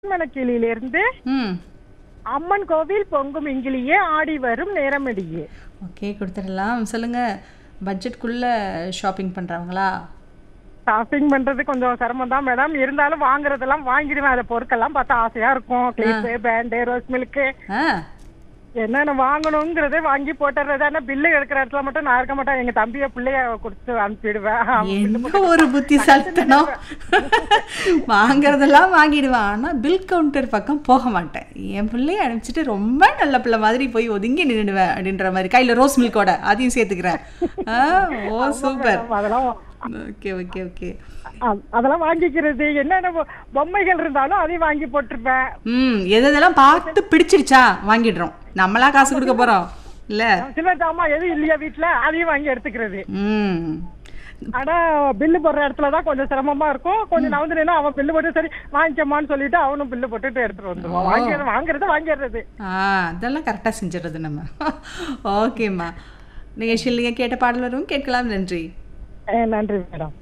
மணக்கிளியிலிருந்து ம் அம்மன் கோவில் பொங்கும் இங்கிலியே ஆடி வரும் நேரமடியே ஓகே கொடுத்துடலாம் சொல்லுங்கள் பட்ஜெட்குள்ளே ஷாப்பிங் பண்ணுறவங்களா ஷாப்பிங் பண்றது கொஞ்சம் சிரமம் தான் மேடம் இருந்தாலும் வாங்குறதெல்லாம் வாங்கிடுவேன் அதை பொருட்கள்லாம் பார்த்தா ஆசையா இருக்கும் கிளிப்பு பேண்டு ரோஸ் மில்க்கு ஆ என்னென்ன வாங்கணுங்கிறதே வாங்கி போட்டுறது ஆனா பில்லு எடுக்கிற இடத்துல மட்டும் நான் இருக்க மாட்டேன் எங்க தம்பிய பிள்ளைய கொடுத்து அனுப்பிடுவேன் அவன் bill என்ன ஒரு புத்திசாலித்தனம் வாங்குறதெல்லாம் வாங்கிடுவேன் ஆனால் பில் கவுண்டர் பக்கம் போக மாட்டேன் என் பிள்ளைய அனுப்பிச்சிட்டு ரொம்ப நல்ல பிள்ளை மாதிரி போய் ஒதுங்கி நின்றுடுவேன் அப்படின்ற மாதிரி கையில் ரோஸ் மில்கோட அதையும் சேர்த்துக்கிறேன் ஆ ஓ சூப்பர் அதெல்லாம் ஓகே ஓகே ஓகே அ- அதெல்லாம் வாங்கிக்கிறது என்னென்ன பொ- பொம்மைகள் இருந்தாலும் அதையும் வாங்கி போட்டிருப்பேன் ம் எது எதெல்லாம் பார்த்து பிடிச்சிருச்சா வாங்கிடுறோம் நம்மளா காசு கொடுக்க போகிறோம் இல்லை சில்வர் ஜாமான் எதுவும் இல்லையா வீட்டுல அதையும் வாங்கி எடுத்துக்கிறது ம் ஆனா பில்லு போடுற இடத்துல தான் கொஞ்சம் சிரமமா இருக்கும் கொஞ்சம் நவந்து நின்னா அவன் பில்லு போட்டு சரி வாங்கிக்கம்மான்னு சொல்லிட்டு அவனும் பில்லு போட்டுட்டு எடுத்துட்டு வந்துருவான் வாங்கி வாங்குறத வாங்கிடுறது ஆ அதெல்லாம் கரெக்டாக செஞ்சிடுறது நம்ம ஓகேம்மா நிகழ்ச்சியில் நீங்கள் கேட்ட பாடல் வரும் கேட்கலாம் நன்றி அஹ் நன்றி மேடம்